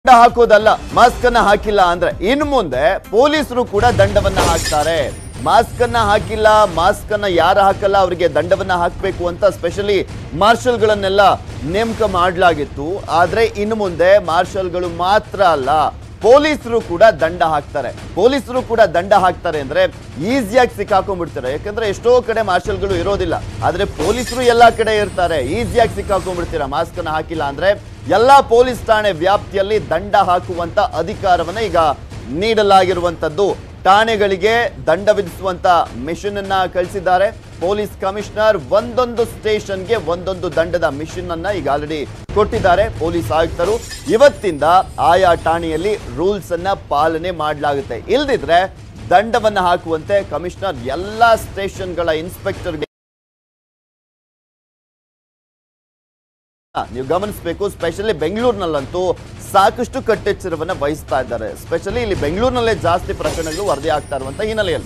ದಂಡ ಹಾಕೋದಲ್ಲ ಮಾಸ್ಕ್ ಅನ್ನ ಹಾಕಿಲ್ಲ ಅಂದ್ರೆ ಇನ್ನು ಮುಂದೆ ಪೊಲೀಸರು ಕೂಡ ದಂಡವನ್ನ ಹಾಕ್ತಾರೆ ಮಾಸ್ಕ್ ಅನ್ನ ಹಾಕಿಲ್ಲ ಮಾಸ್ಕ್ ಅನ್ನ ಯಾರು ಹಾಕಲ್ಲ ಅವರಿಗೆ ದಂಡವನ್ನ ಹಾಕಬೇಕು ಅಂತ ಸ್ಪೆಷಲಿ ಮಾರ್ಷಲ್ಗಳನ್ನೆಲ್ಲ ನೇಮಕ ಮಾಡಲಾಗಿತ್ತು ಆದ್ರೆ ಇನ್ನು ಮುಂದೆ ಮಾರ್ಷಲ್ಗಳು ಮಾತ್ರ ಅಲ್ಲ ಪೊಲೀಸರು ಕೂಡ ದಂಡ ಹಾಕ್ತಾರೆ ಪೊಲೀಸರು ಕೂಡ ದಂಡ ಹಾಕ್ತಾರೆ ಅಂದ್ರೆ ಈಸಿಯಾಗಿ ಸಿಕ್ಕಾಕೊಂಡ್ಬಿಡ್ತಾರೆ ಯಾಕಂದ್ರೆ ಎಷ್ಟೋ ಕಡೆ ಮಾರ್ಷಲ್ಗಳು ಇರೋದಿಲ್ಲ ಆದ್ರೆ ಪೊಲೀಸರು ಎಲ್ಲಾ ಕಡೆ ಇರ್ತಾರೆ ಈಸಿಯಾಗಿ ಸಿಕ್ಕಾಕೊಂಡ್ಬಿಡ್ತೀರಾ ಮಾಸ್ಕ್ ಅನ್ನ ಹಾಕಿಲ್ಲ ಅಂದ್ರೆ ಎಲ್ಲಾ ಪೊಲೀಸ್ ಠಾಣೆ ವ್ಯಾಪ್ತಿಯಲ್ಲಿ ದಂಡ ಹಾಕುವಂತ ಅಧಿಕಾರವನ್ನ ಈಗ ನೀಡಲಾಗಿರುವಂತದ್ದು ಠಾಣೆಗಳಿಗೆ ದಂಡ ವಿಧಿಸುವಂತ ಮಿಷನ್ ಅನ್ನ ಕಳಿಸಿದ್ದಾರೆ ಪೊಲೀಸ್ ಕಮಿಷನರ್ ಒಂದೊಂದು ಸ್ಟೇಷನ್ಗೆ ಒಂದೊಂದು ದಂಡದ ಮಿಷನ್ ಅನ್ನ ಈಗ ಆಲ್ರೆಡಿ ಕೊಟ್ಟಿದ್ದಾರೆ ಪೊಲೀಸ್ ಆಯುಕ್ತರು ಇವತ್ತಿಂದ ಆಯಾ ಠಾಣೆಯಲ್ಲಿ ರೂಲ್ಸ್ ಅನ್ನ ಪಾಲನೆ ಮಾಡಲಾಗುತ್ತೆ ಇಲ್ದಿದ್ರೆ ದಂಡವನ್ನ ಹಾಕುವಂತೆ ಕಮಿಷನರ್ ಎಲ್ಲಾ ಸ್ಟೇಷನ್ಗಳ ಇನ್ಸ್ಪೆಕ್ಟರ್ಗೆ ನೀವು ಗಮನಿಸಬೇಕು ಸ್ಪೆಷಲಿ ಬೆಂಗಳೂರಿನಲ್ಲಂತೂ ಸಾಕಷ್ಟು ಕಟ್ಟೆಚ್ಚರವನ್ನ ವಹಿಸ್ತಾ ಇದ್ದಾರೆ ಸ್ಪೆಷಲಿ ಇಲ್ಲಿ ಬೆಂಗಳೂರಿನಲ್ಲೇ ಜಾಸ್ತಿ ಪ್ರಕರಣಗಳು ವರದಿ ಆಗ್ತಾ ಇರುವಂತ ಹಿನ್ನೆಲೆಯಲ್ಲಿ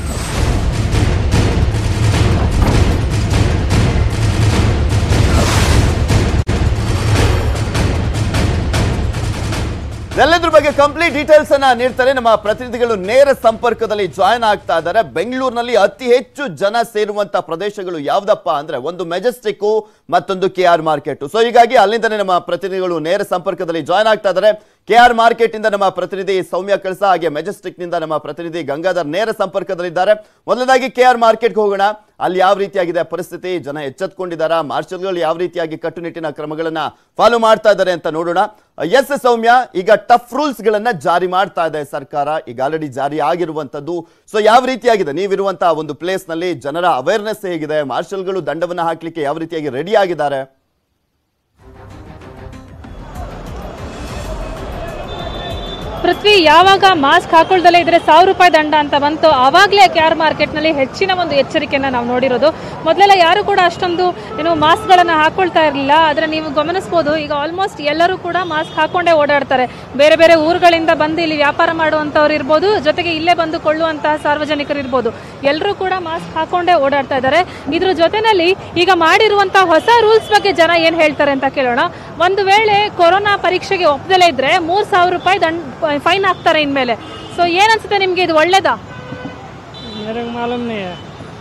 ಎಲ್ಲದ್ರ ಬಗ್ಗೆ ಕಂಪ್ಲೀಟ್ ಡೀಟೇಲ್ಸ್ ಅನ್ನ ನೀಡ್ತಾರೆ ನಮ್ಮ ಪ್ರತಿನಿಧಿಗಳು ನೇರ ಸಂಪರ್ಕದಲ್ಲಿ ಜಾಯ್ನ್ ಆಗ್ತಾ ಇದ್ದಾರೆ ಬೆಂಗಳೂರಿನಲ್ಲಿ ಅತಿ ಹೆಚ್ಚು ಜನ ಸೇರುವಂತ ಪ್ರದೇಶಗಳು ಯಾವ್ದಪ್ಪ ಅಂದ್ರೆ ಒಂದು ಮೆಜೆಸ್ಟಿಕ್ ಮತ್ತೊಂದು ಕೆ ಆರ್ ಮಾರ್ಕೆಟ್ ಸೊ ಹೀಗಾಗಿ ಅಲ್ಲಿಂದನೇ ನಮ್ಮ ಪ್ರತಿನಿಧಿಗಳು ನೇರ ಸಂಪರ್ಕದಲ್ಲಿ ಜಾಯ್ನ್ ಆಗ್ತಾ ಇದ್ದಾರೆ ಕೆ ಆರ್ ಮಾರ್ಕೆಟ್ ಇಂದ ನಮ್ಮ ಪ್ರತಿನಿಧಿ ಸೌಮ್ಯ ಕಳಸ ಹಾಗೆ ಮೆಜೆಸ್ಟಿಕ್ ನಿಂದ ನಮ್ಮ ಪ್ರತಿನಿಧಿ ಗಂಗಾಧರ್ ನೇರ ಸಂಪರ್ಕದಲ್ಲಿದ್ದಾರೆ ಮೊದಲನೇದಾಗಿ ಕೆ ಆರ್ ಮಾರ್ಕೆಟ್ಗೆ ಹೋಗೋಣ ಅಲ್ಲಿ ಯಾವ ರೀತಿಯಾಗಿದೆ ಪರಿಸ್ಥಿತಿ ಜನ ಎಚ್ಚೆತ್ಕೊಂಡಿದ್ದಾರಾ ಮಾರ್ಷಲ್ಗಳು ಯಾವ ರೀತಿಯಾಗಿ ಕಟ್ಟುನಿಟ್ಟಿನ ಕ್ರಮಗಳನ್ನ ಫಾಲೋ ಮಾಡ್ತಾ ಇದ್ದಾರೆ ಅಂತ ನೋಡೋಣ ಎಸ್ ಸೌಮ್ಯ ಈಗ ಟಫ್ ರೂಲ್ಸ್ ಗಳನ್ನ ಜಾರಿ ಮಾಡ್ತಾ ಇದೆ ಸರ್ಕಾರ ಈಗ ಆಲ್ರೆಡಿ ಜಾರಿ ಆಗಿರುವಂತದ್ದು ಸೊ ಯಾವ ರೀತಿಯಾಗಿದೆ ನೀವಿರುವಂತಹ ಒಂದು ಪ್ಲೇಸ್ ನಲ್ಲಿ ಜನರ ಅವೇರ್ನೆಸ್ ಹೇಗಿದೆ ಮಾರ್ಷಲ್ಗಳು ದಂಡವನ್ನ ಹಾಕ್ಲಿಕ್ಕೆ ಯಾವ ರೀತಿಯಾಗಿ ರೆಡಿ ಆಗಿದ್ದಾರೆ ಪೃಥ್ವಿ ಯಾವಾಗ ಮಾಸ್ಕ್ ಹಾಕೊಳ್ದಲ್ಲೇ ಇದ್ರೆ ಸಾವಿರ ರೂಪಾಯಿ ದಂಡ ಅಂತ ಬಂತು ಆವಾಗಲೇ ಕೆ ಆರ್ ಮಾರ್ಕೆಟ್ನಲ್ಲಿ ಹೆಚ್ಚಿನ ಒಂದು ಎಚ್ಚರಿಕೆಯನ್ನು ನಾವು ನೋಡಿರೋದು ಮೊದಲೆಲ್ಲ ಯಾರು ಕೂಡ ಅಷ್ಟೊಂದು ಏನು ಮಾಸ್ಕ್ಗಳನ್ನು ಹಾಕೊಳ್ತಾ ಇರಲಿಲ್ಲ ಆದರೆ ನೀವು ಗಮನಿಸ್ಬೋದು ಈಗ ಆಲ್ಮೋಸ್ಟ್ ಎಲ್ಲರೂ ಕೂಡ ಮಾಸ್ಕ್ ಹಾಕೊಂಡೇ ಓಡಾಡ್ತಾರೆ ಬೇರೆ ಬೇರೆ ಊರುಗಳಿಂದ ಬಂದು ಇಲ್ಲಿ ವ್ಯಾಪಾರ ಮಾಡುವಂಥವ್ರು ಇರ್ಬೋದು ಜೊತೆಗೆ ಇಲ್ಲೇ ಬಂದು ಕೊಳ್ಳುವಂತಹ ಸಾರ್ವಜನಿಕರು ಇರ್ಬೋದು ಎಲ್ಲರೂ ಕೂಡ ಮಾಸ್ಕ್ ಹಾಕೊಂಡೇ ಓಡಾಡ್ತಾ ಇದ್ದಾರೆ ಇದ್ರ ಜೊತೆನಲ್ಲಿ ಈಗ ಮಾಡಿರುವಂತಹ ಹೊಸ ರೂಲ್ಸ್ ಬಗ್ಗೆ ಜನ ಏನು ಹೇಳ್ತಾರೆ ಅಂತ ಕೇಳೋಣ ಒಂದು ವೇಳೆ ಕೊರೋನಾ ಪರೀಕ್ಷೆಗೆ ಒಪ್ಪದಲ್ಲೇ ಇದ್ರೆ ಮೂರು ಸಾವಿರ ರೂಪಾಯಿ ದಂಡ ಫೈನ್ ಹಾಕ್ತಾರೆ ಇನ್ಮೇಲೆ ಸೊ ಏನನ್ಸುತ್ತೆ ನಿಮಗೆ ಇದು ಒಳ್ಳೇದಾ मेरे को मालूम नहीं है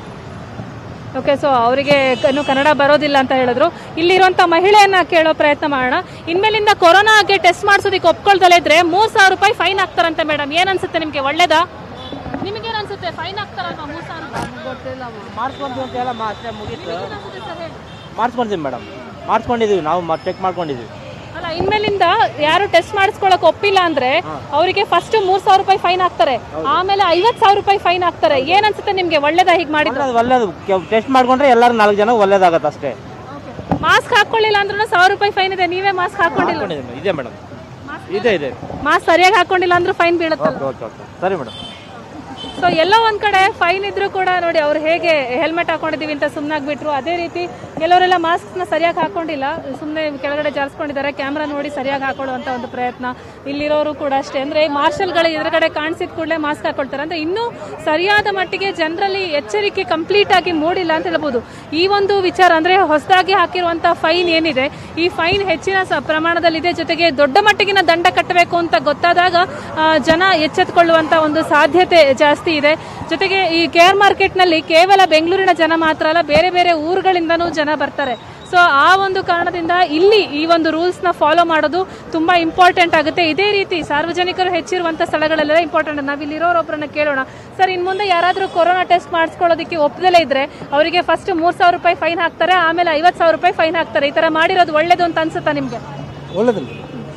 ಓಕೆ ಸೊ ಅವರಿಗೆ ಇನ್ನು ಕನ್ನಡ ಬರೋದಿಲ್ಲ ಅಂತ ಹೇಳಿದ್ರು ಇಲ್ಲಿರುವಂಥ ಮಹಿಳೆಯನ್ನ ಕೇಳೋ ಪ್ರಯತ್ನ ಮಾಡೋಣ ಇನ್ಮೇಲಿಂದ ಕೊರೋನಾಗೆ ಟೆಸ್ಟ್ ಮಾಡಿಸೋದಕ್ಕೆ ಒಪ್ಕೊಳ್ದಲ್ಲೇ ಇದ್ರೆ ಮೂರು ಸಾವಿರ ರೂಪಾಯಿ ಫೈನ್ ಹಾಕ್ತಾರಂತೆ ಮೇಡಮ್ ಏನನ್ಸುತ್ತೆ ನಿಮಗೆ ಒಳ್ಳೇದಾ ನಿಮಗೇನು ಅನ್ಸುತ್ತೆ ಫೈನ್ ಹಾಕ್ತಾರಲ್ವಾ ಮೂರು ಸಾವಿರ ರೂಪಾಯಿ ಗೊತ್ತಿಲ್ಲ ಮಾಡಿಸ್ಕೊಂತೀವಿ ಅಂತ ಎಲ್ಲ ಅಷ್ಟೇ ಮುಗೀತು ನಿಮಗೇನನ್ಸುತ್ತೆ ಸರ್ ಹೇಳಿ? ಮಾಡಿಸ್ಕೊಂತೀವಿ ಮೇಡಮ್ ಮಾಡಿಸ್ಕೊಂಡಿದ್ದೀವಿ ನಾವು ಚೆಕ್ ಮಾಡ್ಕೊಂಡಿದ್ದೀವಿ ಅಲ್ಲ ಇನ್ಮೇಲಿಂದ ಯಾರು ಟೆಸ್ಟ್ ಮಾಡಿಸ್ಕೊಳಕ್ ಒಪ್ಪಿಲ್ಲ ಅಂದ್ರೆ ಅವರಿಗೆ ಫಸ್ಟ್ ಮೂರ್ ಸಾವಿರ ರೂಪಾಯಿ ಫೈನ್ ಹಾಕ್ತಾರೆ ಆಮೇಲೆ ಐವತ್ ಸಾವಿರ ರೂಪಾಯಿ ಫೈನ್ ಹಾಕ್ತಾರೆ ಏನ್ ಅನ್ಸುತ್ತೆ ನಿಮ್ಗೆ ಒಳ್ಳೇದಾ ಹೀಗ್ ಮಾಡಿದ್ರೆ ಅದು ಒಳ್ಳೇದು ಟೆಸ್ಟ್ ಮಾಡ್ಕೊಂಡ್ರೆ ಎಲ್ಲರೂ ನಾಲ್ಕು ಜನ ಒಳ್ಳೇದಾಗತ್ತೆ ಅಷ್ಟೇ ಮಾಸ್ಕ್ ಹಾಕೊಳ್ಳಿಲ್ಲ ಅಂದ್ರೂ ಸಾವಿರ ರೂಪಾಯಿ ಫೈನ್ ಇದೆ ನೀವೇ ಮಾಸ್ಕ್ ಹಾಕೊಂಡಿಲ್ಲ ಮಾಡ್ಕೊಂಡಿದ್ದೀನಿ ಇದೆ ಮೇಡಮ್ ಇದೆ ಇದೆ ಮಾಸ್ಕ್ ಸರಿಯಾಗಿ ಹಾಕೊಂಡಿಲ್ಲ ಅಂದ್ರೂ ಫೈನ್ ಬೀಳುತ್ತಲ್ಲ ಓಕೆ ಓಕೆ ಓಕೆ ಸರಿ ಮೇಡಮ್ ಸೊ ಎಲ್ಲೋ ಒಂದ್ ಕಡೆ ಫೈನ್ ಇದ್ರೂ ಕೂಡ ನೋಡಿ ಅವ್ರು ಹೇಗೆ ಹೆಲ್ಮೆಟ್ ಹಾಕೊಂಡಿದೀವಿ ಅಂತ ಸುಮ್ಮನಾಗ್ಬಿಟ್ರು ಅದೇ ರೀತಿ ಕೆಲವರೆಲ್ಲ ಮಾಸ್ಕ್ನ ಸರಿಯಾಗಿ ಹಾಕೊಂಡಿಲ್ಲ ಸುಮ್ಮನೆ ಕೆಳಗಡೆ ಜಾರಿಸ್ಕೊಂಡಿದ್ದಾರೆ ಕ್ಯಾಮ್ರಾ ನೋಡಿ ಸರಿಯಾಗಿ ಹಾಕೊಳ್ಳುವಂತ ಒಂದು ಪ್ರಯತ್ನ ಇಲ್ಲಿರೋರು ಕೂಡ ಅಷ್ಟೇ ಅಂದ್ರೆ ಮಾರ್ಷಲ್ಗಳ ಎದುರುಗಡೆ ಕಾಣಿಸಿದ ಕೂಡಲೇ ಮಾಸ್ಕ್ ಹಾಕೊಳ್ತಾರೆ ಅಂದ್ರೆ ಇನ್ನೂ ಸರಿಯಾದ ಮಟ್ಟಿಗೆ ಜನರಲ್ಲಿ ಎಚ್ಚರಿಕೆ ಕಂಪ್ಲೀಟ್ ಆಗಿ ಮೂಡಿಲ್ಲ ಅಂತ ಹೇಳ್ಬೋದು ಈ ಒಂದು ವಿಚಾರ ಅಂದ್ರೆ ಹೊಸದಾಗಿ ಹಾಕಿರುವಂತ ಫೈನ್ ಏನಿದೆ ಈ ಫೈನ್ ಹೆಚ್ಚಿನ ಸ- ಪ್ರಮಾಣದಲ್ಲಿದೆ ಜೊತೆಗೆ ದೊಡ್ಡ ಮಟ್ಟಿಗಿನ ದಂಡ ಕಟ್ಟಬೇಕು ಅಂತ ಗೊತ್ತಾದಾಗ ಆ, ಜನ ಎಚ್ಚೆತ್ತುಕೊಳ್ಳುವಂತ ಒಂದು ಸಾಧ್ಯತೆ ಜಾಸ್ತಿ ಇದೆ ಜೊತೆಗೆ ಈ ಕೆ ಆರ್ ಮಾರ್ಕೆಟ್ನಲ್ಲಿ ಕೇವಲ ಬೆಂಗಳೂರಿನ ಜನ ಮಾತ್ರ ಅಲ್ಲ ಬೇರೆ ಬೇರೆ ಊರುಗಳಿಂದನೂ ಜನ ಬರ್ತಾರೆ ಸೊ ಆ ಒಂದು ಕಾರಣದಿಂದ ಇಲ್ಲಿ ಈ ಒಂದು ರೂಲ್ಸ್ನ ಫಾಲೋ ಮಾಡೋದು ತುಂಬಾ ಇಂಪಾರ್ಟೆಂಟ್ ಆಗುತ್ತೆ ಇದೇ ರೀತಿ ಸಾರ್ವಜನಿಕರು ಹೆಚ್ಚಿರುವಂತ ಸ್ಥಳಗಳೆಲ್ಲ ಇಂಪಾರ್ಟೆಂಟ್ ನಾವು ಇಲ್ಲಿರೋರೊಬ್ಬರನ್ನ ಕೇಳೋಣ ಸರ್ ಇನ್ನು ಮುಂದೆ ಯಾರಾದರೂ ಕೊರೋನಾ ಟೆಸ್ಟ್ ಮಾಡಿಸ್ಕೊಳ್ಳೋದಕ್ಕೆ ಒಪ್ಪದಲ್ಲೇ ಇದ್ರೆ ಅವರಿಗೆ ಫಸ್ಟ್ ಮೂರು ಸಾವಿರ ರೂಪಾಯಿ ಫೈನ್ ಹಾಕ್ತಾರೆ ಆಮೇಲೆ ಐವತ್ತು ಸಾವಿರ ರೂಪಾಯಿ ಫೈನ್ ಹಾಕ್ತಾರೆ ಈ ಥರ ಮಾಡಿರೋದು ಒಳ್ಳೇದು ಅಂತ ಅನ್ಸುತ್ತಾ ನಿಮಗೆ ಒಳ್ಳೇದಿಲ್ಲ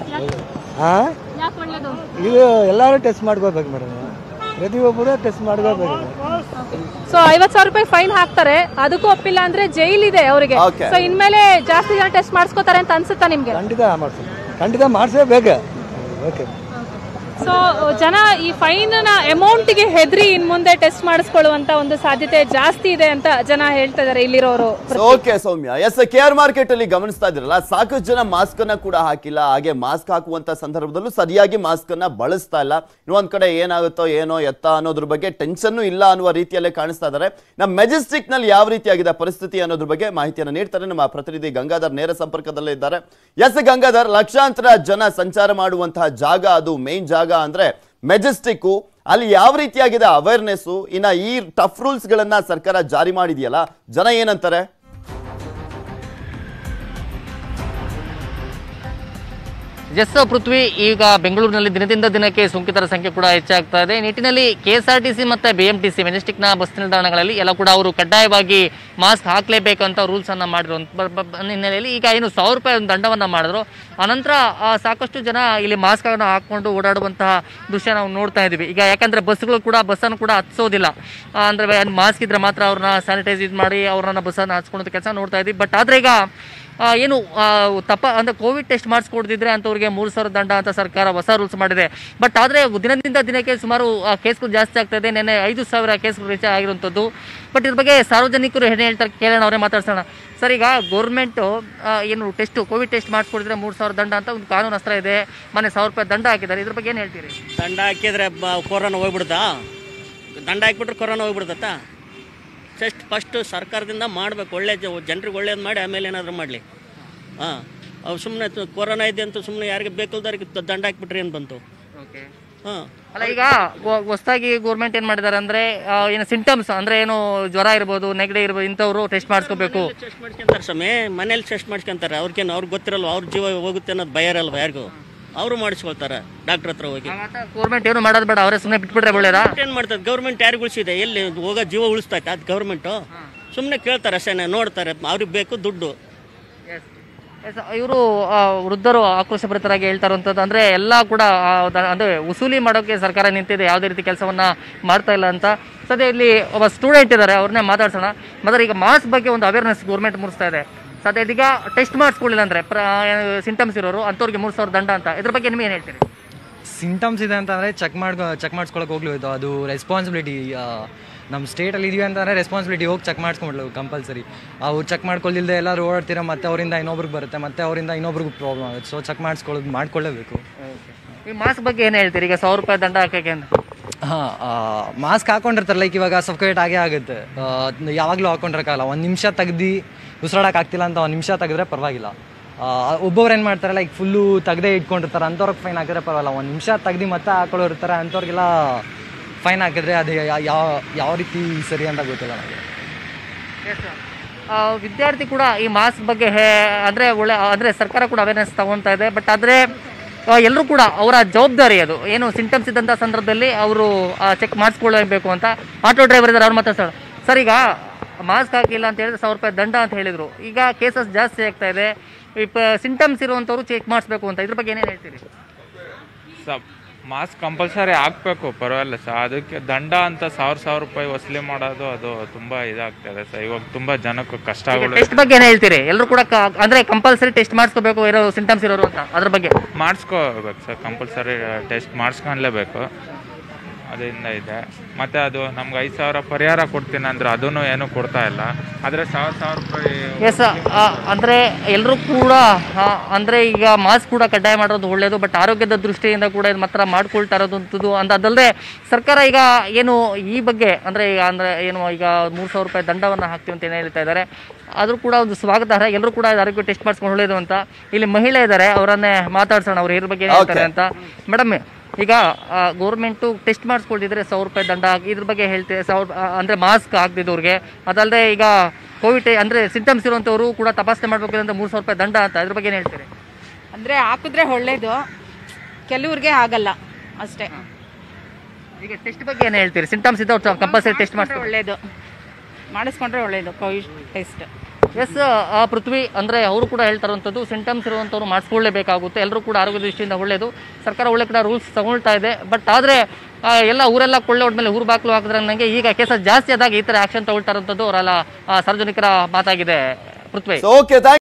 ಹಾಂ ಯಾಕೆ ಒಳ್ಳೇದು ಇದು ಎಲ್ಲರೂ ಟೆಸ್ಟ್ ಮಾಡ್ಕೋಬೇಕು ಮೇಡಮ್ ಪ್ರತಿಯೊಬ್ಬರು ಟೆಸ್ಟ್ ಮಾಡ್ಕೋಬೇಕು ಸೊ ಐವತ್ ಸಾವಿರ ರೂಪಾಯಿ ಫೈನ್ ಹಾಕ್ತಾರೆ ಅದಕ್ಕೂ ಒಪ್ಪಿಲ್ಲ ಅಂದ್ರೆ ಜೈಲ್ ಇದೆ ಅವರಿಗೆ Okay. ಸೊ ಇನ್ಮೇಲೆ ಜಾಸ್ತಿ ಜನ ಟೆಸ್ಟ್ ಮಾಡಿಸ್ಕೋತಾರೆ ಅಂತ ಅನ್ಸುತ್ತಾ ನಿಮ್ಗೆ ಖಂಡಿತ ಮಾಡ್ಸೋದು ಖಂಡಿತ ಮಾಡಿಸೇಬೇಕು ಓಕೆ ಸೊ ಜನ ಈ ಫೈನ್ ನ ಅಮೌಂಟ್ ಗೆ ಹೆದರಿ ಇನ್ ಮುಂದೆ ಟೆಸ್ಟ್ ಮಾಡಿಸ್ಕೊಳ್ಳುವಂತ ಒಂದು ಸಾಧ್ಯತೆ ಜಾಸ್ತಿ ಇದೆ ಅಂತ ಜನ ಹೇಳ್ತಾ ಇದಾರೆ ಇಲ್ಲಿರೋರು okay Soumya S K R market ಅಲ್ಲಿ ಗಮನಿಸ್ತಾ ಇದ್ರಲ್ಲ ಸಾಕಷ್ಟು ಜನ ಮಾಸ್ಕ್ ಅನ್ನ ಕೂಡ ಹಾಕಿಲ್ಲ ಹಾಗೆ ಮಾಸ್ಕ್ ಹಾಕುವಂತ ಸಂದರ್ಭದಲ್ಲೂ ಸರಿಯಾಗಿ ಮಾಸ್ಕ್ ಅನ್ನ ಬಳಸ್ತಾ ಇಲ್ಲ ಇನ್ನೊಂದ್ ಕಡೆ ಏನಾಗುತ್ತೋ ಏನೋ ಎತ್ತ ಅನ್ನೋದ್ರ ಬಗ್ಗೆ ಟೆನ್ಷನ್ ಇಲ್ಲ ಅನ್ನುವ ರೀತಿಯಲ್ಲೇ ಕಾಣಿಸ್ತಾ ಇದ್ದಾರೆ ನಮ್ಮ ಮೆಜೆಸ್ಟಿಕ್ ನಲ್ಲಿ ಯಾವ ರೀತಿಯಾಗಿದೆ ಪರಿಸ್ಥಿತಿ ಅನ್ನೋದ್ರ ಬಗ್ಗೆ ಮಾಹಿತಿಯನ್ನು ನೀಡ್ತಾರೆ ನಮ್ಮ ಪ್ರತಿನಿಧಿ ಗಂಗಾಧರ್ ನೇರ ಸಂಪರ್ಕದಲ್ಲೇ ಇದ್ದಾರೆ ಎಸ್ ಗಂಗಾಧರ್ ಲಕ್ಷಾಂತರ ಜನ ಸಂಚಾರ ಮಾಡುವಂತಹ ಜಾಗ ಅದು ಮೇನ್ ಜಾಗ ಅಂದ್ರೆ ಮೆಜೆಸ್ಟಿಕ್ ಅಲ್ಲಿ ಯಾವ ರೀತಿಯಾಗಿದೆ ಅವೇರ್ನೆಸ್ ಇನ್ನ ಈ ಟಫ್ ರೂಲ್ಸ್ ಗಳನ್ನ ಸರ್ಕಾರ ಜಾರಿ ಮಾಡಿದೆಯಲ್ಲ ಜನ ಏನಂತಾರೆ ಎಸ್ ಪೃಥ್ವಿ ಈಗ ಬೆಂಗಳೂರಿನಲ್ಲಿ ದಿನದಿಂದ ದಿನಕ್ಕೆ ಸೋಂಕಿತರ ಸಂಖ್ಯೆ ಕೂಡ ಹೆಚ್ಚಾಗ್ತಾ ಇದೆ ಈ ನಿಟ್ಟಿನಲ್ಲಿ K S R T C ಮತ್ತು ಬಿ ಎಂ ಟಿ ಸಿ ಮೆಜೆಸ್ಟಿಕ್ನ ಬಸ್ ನಿಲ್ದಾಣಗಳಲ್ಲಿ ಎಲ್ಲ ಕೂಡ ಅವರು ಕಡ್ಡಾಯವಾಗಿ ಮಾಸ್ಕ್ ಹಾಕಲೇಬೇಕು ಅಂತ ರೂಲ್ಸ್ ಅನ್ನ ಮಾಡಿರೋ ಹಿನ್ನೆಲೆಯಲ್ಲಿ ಈಗ ಏನು ಸಾವಿರ ರೂಪಾಯಿ ಒಂದು ದಂಡವನ್ನ ಮಾಡಿದ್ರು ಅನಂತರ ಆ, ಸಾಕಷ್ಟು ಜನ ಇಲ್ಲಿ ಮಾಸ್ಕ್ ಅನ್ನು ಹಾಕೊಂಡು ಓಡಾಡುವಂತಹ ದೃಶ್ಯ ನಾವು ನೋಡ್ತಾ ಇದ್ದೀವಿ ಈಗ ಯಾಕಂದ್ರೆ ಬಸ್ಗಳು ಕೂಡ ಬಸ್ಸನ್ನು ಕೂಡ ಹತ್ಸೋದಿಲ್ಲ ಆ, ಅಂದ್ರೆ ಮಾಸ್ಕ್ ಇದ್ರೆ ಮಾತ್ರ ಅವ್ರನ್ನ ಸ್ಯಾನಿಟೈಸ್ ಇದು ಮಾಡಿ ಅವ್ರನ್ನ ಬಸ್ಸನ್ನು ಹಚ್ಕೊಳ್ಳೋ ಕೆಲಸ ನೋಡ್ತಾ ಇದ್ದೀವಿ ಬಟ್ ಆದ್ರೆ ಈಗ ಆ, ಏನು ಆ, ತಪ್ಪ ಅಂದ್ರೆ ಕೋವಿಡ್ ಟೆಸ್ಟ್ ಮಾಡಿಸ್ಕೊಡ್ದಿದ್ರೆ ಅಂಥವ್ರಿಗೆ ಮೂರು ಸಾವಿರ ದಂಡ ಅಂತ ಸರ್ಕಾರ ಹೊಸ ರೂಲ್ಸ್ ಮಾಡಿದೆ ಬಟ್ ಆದರೆ ದಿನದಿಂದ ದಿನಕ್ಕೆ ಸುಮಾರು ಆ, ಕೇಸ್ಗಳು ಜಾಸ್ತಿ ಆಗ್ತಾ ಇದೆ ನೆನ್ನೆ ಐದು ಸಾವಿರ ಕೇಸ್ಗಳು ರೀಚ್ ಆಗಿರುವಂಥದ್ದು ಬಟ್ ಇದ್ರ ಬಗ್ಗೆ ಸಾರ್ವಜನಿಕರು ಏನು ಹೇಳ್ತಾರೆ ಕೇಳೋಣ ಅವರೇ ಮಾತಾಡ್ಸೋಣ ಸರ್ ಈಗ ಗೌರ್ಮೆಂಟು ಏನು ಟೆಸ್ಟ್ ಕೋವಿಡ್ ಟೆಸ್ಟ್ ಮಾಡಿಸ್ಕೊಡಿದ್ರೆ ಮೂರು ಸಾವಿರ ದಂಡ ಅಂತ ಒಂದು ಕಾನೂನು ಅಸ್ತ್ರ ಇದೆ ಮೊನ್ನೆ ಸಾವಿರ ರೂಪಾಯಿ ದಂಡ ಹಾಕಿದ್ದಾರೆ ಇದ್ರ ಬಗ್ಗೆ ಏನು ಹೇಳ್ತೀರಿ ದಂಡ ಹಾಕಿದ್ರೆ ಬ ಕೊರೋನಾ ಹೋಗ್ಬಿಡ್ತಾ ದಂಡ ಹಾಕ್ಬಿಟ್ರೆ ಕೊರೋನಾ ಹೋಗ್ಬಿಡ್ತತ್ತಾ ಜಸ್ಟ್ ಫಸ್ಟು ಸರ್ಕಾರದಿಂದ ಮಾಡಬೇಕು ಒಳ್ಳೆ ಜನರಿಗೆ ಒಳ್ಳೇದು ಮಾಡಿ ಆಮೇಲೆ ಏನಾದರೂ ಮಾಡಲಿ ಹಾಂ ಅವು ಸುಮ್ಮನೆ ಕೊರೋನಾ ಇದೆ ಅಂತ ಸುಮ್ಮನೆ ಯಾರಿಗೆ ಬೇಕಲ್ದವ್ರಿಗೆ ದಂಡ ಹಾಕ್ಬಿಟ್ರೆ ಏನು ಬಂತು ಓಕೆ ಹಾಂ ಅಲ್ಲ ಈಗ ಹೊಸದಾಗಿ ಗೌರ್ಮೆಂಟ್ ಏನು ಮಾಡಿದ್ದಾರೆ ಅಂದರೆ ಏನು ಸಿಂಟಮ್ಸ್ ಅಂದರೆ ಏನು ಜ್ವರ ಇರ್ಬೋದು ನೆಗಡಿ ಇರ್ಬೋದು ಇಂಥವ್ರು ಟೆಸ್ಟ್ ಮಾಡಿಸ್ಕೋಬೇಕು ಟೆಸ್ಟ್ ಮಾಡ್ಕೊಂತಾರೆ ಸ್ವಾಮಿ ಮನೇಲಿ ಟೆಸ್ಟ್ ಮಾಡ್ಕೊಂತಾರೆ ಅವ್ರಿಗೇನು ಅವ್ರಿಗೆ ಗೊತ್ತಿರಲ್ವ ಅವ್ರ ಜೀವ ಹೋಗುತ್ತೆ ಅನ್ನೋದು ಭಯ ಇರಲ್ವ ಯಾರಿಗೂ ಅವರು ಮಾಡಿಸ್ಕೊಳ್ತಾರೆ ಡಾಕ್ಟ್ರ್ ಹತ್ರ ಹೋಗಿ ಗೌರ್ಮೆಂಟ್ ಏನು ಮಾಡೋದು ಬೇಡ ಅವರೇ ಸುಮ್ಮನೆ ಬಿಟ್ಬಿಟ್ರೆ ಒಳ್ಳೇದಾ ಏನು ಮಾಡ್ತದೆ ಗೌರ್ಮೆಂಟ್ ಯಾರಿಗೆ ಉಳಿಸಿದೆ ಎಲ್ಲಿ ಹೋಗೋ ಜೀವ ಉಳಿಸ್ತೈತೆ ಅದು ಗೌರ್ಮೆಂಟು ಸುಮ್ಮನೆ ಕೇಳ್ತಾರೆ ಅಷ್ಟೇ ನೋಡ್ತಾರೆ ಅವ್ರಿಗೆ ಬೇಕು ದುಡ್ಡು ಇವರು ವೃದ್ಧರು ಆಕ್ರೋಶಭರಿತರಾಗಿ ಹೇಳ್ತಾ ಇರುವಂಥದ್ದು ಅಂದರೆ ಎಲ್ಲ ಕೂಡ ಆ, ದ- ಅಂದರೆ ವಸೂಲಿ ಮಾಡೋಕ್ಕೆ ಸರ್ಕಾರ ನಿಂತಿದೆ ಯಾವುದೇ ರೀತಿ ಕೆಲಸವನ್ನ ಮಾಡ್ತಾ ಇಲ್ಲ ಅಂತ ಸದ್ಯ ಇಲ್ಲಿ ಒಬ್ಬ ಸ್ಟೂಡೆಂಟ್ ಇದ್ದಾರೆ ಅವ್ರನ್ನೇ ಮಾತಾಡ್ಸೋಣ ಮತ್ತೆ ಈಗ ಮಾಸ್ಕ್ ಬಗ್ಗೆ ಒಂದು ಅವೇರ್ನೆಸ್ ಗೌರ್ಮೆಂಟ್ ಮೂಡಿಸ್ತಾ ಇದೆ ಸದ್ಯ ಇದೀಗ ಟೆಸ್ಟ್ ಮಾಡಿಸ್ಕೊಳ್ಳಿಲ್ಲ ಅಂದರೆ ಪ್ರ ಸಿಂಟಮ್ಸ್ ಇರೋರು ಅಂಥವ್ರಿಗೆ ಮೂರು ಸಾವಿರ ದಂಡ ಅಂತ ಇದ್ರ ಬಗ್ಗೆ ನಿಮ್ಗೆ ಏನು ಹೇಳ್ತೀರಿ ಸಿಂಟಮ್ಸ್ ಇದೆ ಅಂತಂದರೆ ಚೆಕ್ ಮಾಡ್ಕೊ ಚೆಕ್ ಮಾಡಿಸ್ಕೊಳಕ್ಕೆ ಹೋಗ್ಲಿದ್ದು ಅದು ರೆಸ್ಪಾನ್ಸಿಬಿಲಿಟಿ ನಮ್ಮ ಸ್ಟೇಟಲ್ಲಿ ಇದೀವಿ ಅಂತಂದರೆ ರೆಸ್ಪಾನ್ಸಿಬಿಲಿಟಿ ಹೋಗಿ ಚೆಕ್ ಮಾಡಿಸ್ಕೊಂಡ್ಬಿಡ್ಲು ಕಂಪಲ್ಸರಿ ಅವ್ರು ಚೆಕ್ ಮಾಡ್ಕೊಳ್ಳಿಲ್ಲದೆ ಎಲ್ಲರೂ ಓಡಾಡ್ತೀರ ಮತ್ತೆ ಅವರಿಂದ ಇನ್ನೊಬ್ರಿಗೆ ಬರುತ್ತೆ ಮತ್ತೆ ಅವರಿಂದ ಇನ್ನೊಬ್ರಿಗೂ ಪ್ರಾಬ್ಲಮ್ ಆಗುತ್ತೆ ಸೊ ಚೆಕ್ ಮಾಡಿಸ್ಕೊಳ್ಳೋದು ಮಾಡ್ಕೊಳ್ಳೇಬೇಕು ಈ ಮಾಸ್ಕ್ ಬಗ್ಗೆ ಏನು ಹೇಳ್ತೀರಿ ಈಗ ಸಾವಿರ ರೂಪಾಯಿ ದಂಡ ಹಾಕೋಕ್ಕೆ ಅಂತ ಹಾಂ ಮಾಸ್ಕ್ ಹಾಕೊಂಡಿರ್ತಾರೆ ಲೈಕ್ ಇವಾಗ ಸಫ್ಕೇಟ್ ಆಗೇ ಆಗುತ್ತೆ ಯಾವಾಗಲೂ ಹಾಕೊಂಡಿರಕ್ಕಾಗಲ್ಲ ಒಂದು ನಿಮಿಷ ತೆಗ್ದು ಉಸಿರಾಡಕ್ಕೆ ಆಗ್ತಿಲ್ಲ ಅಂತ ಒಂದು ನಿಮಿಷ ತೆಗೆದ್ರೆ ಪರವಾಗಿಲ್ಲ ಒಬ್ಬೊಬ್ರು ಏನು ಮಾಡ್ತಾರೆ ಲೈಕ್ ಫುಲ್ಲು ತೆಗ್ದೇ ಇಟ್ಕೊಂಡಿರ್ತಾರೆ ಅಂಥವ್ರಿಗೆ ಫೈನ್ ಹಾಕಿದ್ರೆ ಪರವಾಗಿಲ್ಲ ಒಂದು ನಿಮಿಷ ತೆಗ್ದು ಮತ್ತೆ ಹಾಕೊಳ್ಳೋ ಇರ್ತಾರೆ ಅಂಥವ್ರಿಗೆಲ್ಲ ಫೈನ್ ಹಾಕಿದ್ರೆ ಅದು ಯಾ- ಯಾವ ಯಾವ ರೀತಿ ಸರಿ ಅಂತ ಗೊತ್ತಿಲ್ಲ ನನಗೆ ಆ, ವಿದ್ಯಾರ್ಥಿ ಕೂಡ ಈ ಮಾಸ್ಕ್ ಬಗ್ಗೆ ಹೇ- ಅಂದ್ರೆ ಒಳ್ಳೆ ಅಂದ್ರೆ ಸರ್ಕಾರ ಕೂಡ ಅವೇರ್ನೆಸ್ ತಗೊಳ್ತಾ ಇದೆ ಬಟ್ ಆದ್ರೆ ಎಲ್ಲರೂ ಕೂಡ ಅವರ ಜವಾಬ್ದಾರಿ ಅದು ಏನು ಸಿಂಟಮ್ಸ್ ಇದ್ದಂಥ ಸಂದರ್ಭದಲ್ಲಿ ಅವರು ಚೆಕ್ ಮಾಡಿಸ್ಕೊಳ್ಳಬೇಕು ಅಂತ ಆಟೋ ಡ್ರೈವರ್ ಇದ್ದಾರೆ ಅವ್ರು ಮಾತಾಡ್ತಾರೆ ಸರ್ ಈಗ ಮಾಸ್ಕ್ ಹಾಕಿಲ್ಲ ಅಂತ ಹೇಳಿದ್ರೆ ಸಾವಿರ ರೂಪಾಯಿ ದಂಡ ಅಂತ ಹೇಳಿದ್ರು ಈಗ ಕೇಸಸ್ ಜಾಸ್ತಿ ಆಗ್ತಾ ಇದೆ ಸಿಂಟಮ್ಸ್ ಇರುವಂಥವ್ರು ಚೆಕ್ ಮಾಡಿಸ್ಬೇಕು ಅಂತ ಇದ್ರ ಬಗ್ಗೆ ಏನೇನು ಹೇಳ್ತೀರಿ ಸ ಮಾಸ್ಕ್ ಕಂಪಲ್ಸರಿ ಹಾಕ್ಬೇಕು ಪರವಾಗಿಲ್ಲ ಸರ್ ಅದಕ್ಕೆ ದಂಡ ಅಂತ ಸಾವಿರ ಸಾವಿರ ರೂಪಾಯಿ ವಸೂಲಿ ಮಾಡೋದು ಅದು ತುಂಬಾ ಇದಾಗ್ತದೆ ಸರ್ ಇವಾಗ ತುಂಬಾ ಜನಕ್ಕೆ ಕಷ್ಟಗಳು ಟೆಸ್ಟ್ ಬಗ್ಗೆ ಏನು ಹೇಳ್ತೀರಿ ಎಲ್ಲರೂ ಕೂಡ ಕ- ಅಂದ್ರೆ ಕಂಪಲ್ಸರಿ ಟೆಸ್ಟ್ ಮಾಡಿಸ್ಕೋಬೇಕು ಇರೋ ಸಿಂಟಮ್ಸ್ ಇರೋರು ಅಂತ ಅದ್ರ ಬಗ್ಗೆ ಮಾಡಿಸ್ಕೋಬೇಕು ಸರ್ ಕಂಪಲ್ಸರಿ ಟೆಸ್ಟ್ ಮಾಡಿಸ್ಕೊಳ್ಲೇಬೇಕು ಅದರಿಂದ ಇದೆ ಮತ್ತೆ ಅದು ನಮ್ಗೆ ಐದು ಸಾವಿರ ಪರಿಹಾರ ಕೊಡ್ತೀನಿ ಅಂದ್ರೆ ಅದನ್ನು ಏನು ಕೊಡ್ತಾ ಇಲ್ಲ ಆದರೆ ಸಾವಿರ ಸಾವಿರ ರೂಪಾಯಿ ಎಸ್ ಅಂದರೆ ಎಲ್ಲರೂ ಕೂಡ ಆ, ಅಂದ್ರೆ ಈಗ ಮಾಸ್ಕ್ ಕೂಡ ಕಡ್ಡಾಯ ಮಾಡೋದು ಒಳ್ಳೆಯದು ಬಟ್ ಆರೋಗ್ಯದ ದೃಷ್ಟಿಯಿಂದ ಕೂಡ ಇದು ಮಾತ್ರ ಮಾಡ್ಕೊಳ್ತಾ ಇರೋದಂಥದ್ದು ಅಂತ ಅದಲ್ಲದೆ ಸರ್ಕಾರ ಈಗ ಏನು ಈ ಬಗ್ಗೆ ಅಂದರೆ ಈಗ ಅಂದರೆ ಏನು ಈಗ ಮೂರು ಸಾವಿರ ರೂಪಾಯಿ ದಂಡವನ್ನು ಹಾಕ್ತೀವಿ ಅಂತ ಏನು ಹೇಳ್ತಾ ಇದ್ದಾರೆ ಆದರೂ ಕೂಡ ಒಂದು ಸ್ವಾಗತಾರ್ಹ ಎಲ್ಲರೂ ಕೂಡ ಇದು ಆರೋಗ್ಯ ಟೆಸ್ಟ್ ಮಾಡಿಸ್ಕೊಂಡು ಒಳ್ಳೆಯದು ಅಂತ ಇಲ್ಲಿ ಮಹಿಳೆ ಇದ್ದಾರೆ ಅವರನ್ನೇ ಮಾತಾಡ್ಸೋಣ ಅವ್ರು ಇದ್ರ ಬಗ್ಗೆ ಏನ್ ಹೇಳ್ತಾರೆ ಅಂತ ಮೇಡಮ್ ಈಗ ಗೌರ್ಮೆಂಟು ಟೆಸ್ಟ್ ಮಾಡಿಸ್ಕೊಳ್ತಿದ್ರೆ ಸಾವಿರ ರೂಪಾಯಿ ದಂಡ ಹಾಕಿ ಇದ್ರ ಬಗ್ಗೆ ಹೇಳ್ತೀವಿ ಸಾವಿರ ಆ, ಅಂದ್ರೆ ಮಾಸ್ಕ್ ಹಾಕ್ದಿದ್ದವ್ರಿಗೆ ಅದಲ್ಲದೆ ಈಗ ಕೋವಿಡ್ ಅಂದ್ರೆ ಸಿಂಟಮ್ಸ್ ಇರುವಂಥವ್ರು ಕೂಡ ತಪಾಸಣೆ ಮಾಡಬೇಕು ಅಂತ ಮೂರು ಸಾವಿರ ರೂಪಾಯಿ ದಂಡ ಅಂತ ಇದ್ರ ಬಗ್ಗೆ ಏನು ಹೇಳ್ತೀರಿ ಅಂದರೆ ಹಾಕಿದ್ರೆ ಒಳ್ಳೇದು ಕೆಲವ್ರಿಗೆ ಆಗಲ್ಲ ಅಷ್ಟೇ ಈಗ ಟೆಸ್ಟ್ ಬಗ್ಗೆ ಏನು ಹೇಳ್ತೀರಿ ಸಿಂಟಮ್ಸ್ ಇದ್ದವ್ರು ಕಂಪಲ್ಸರಿ ಟೆಸ್ಟ್ ಮಾಡಿಸ್ತಾರೆ ಒಳ್ಳೇದು ಮಾಡಿಸ್ಕೊಂಡ್ರೆ ಒಳ್ಳೇದು ಕೋವಿಡ್ ಟೆಸ್ಟ್ ಎಸ್ ಆ ಪೃಥ್ವಿ ಅಂದರೆ ಅವರು ಕೂಡ ಹೇಳ್ತಾ ಇರುವಂಥದ್ದು ಸಿಂಟಮ್ಸ್ ಇರುವಂಥವ್ರು ಮಾಡಿಸ್ಕೊಳ್ಳೇಬೇಕಾಗುತ್ತೆ ಎಲ್ಲರೂ ಕೂಡ ಆರೋಗ್ಯ ದೃಷ್ಟಿಯಿಂದ ಒಳ್ಳೆಯದು ಸರ್ಕಾರ ಒಳ್ಳೆ ಕಡೆ ರೂಲ್ಸ್ ತಗೊಳ್ತಾ ಇದೆ ಬಟ್ ಆದರೆ ಎಲ್ಲ ಊರೆಲ್ಲ ಕೊಳ್ಳೆ ಹೊಡ್ಮೇಲೆ ಊರು ಬಾಕ್ಲು ಹಾಕಿದ್ರೆ ನನಗೆ ಈಗ ಕೇಸಸ್ ಜಾಸ್ತಿ ಆದಾಗ ಈ ಥರ ಆ್ಯಕ್ಷನ್ ತಗೊಳ್ತಾ ಇರುವಂಥದ್ದು ಅವರೆಲ್ಲ ಆ, ಸಾರ್ವಜನಿಕರ ಮಾತಾಗಿದೆ ಪೃಥ್ವಿ ಓಕೆ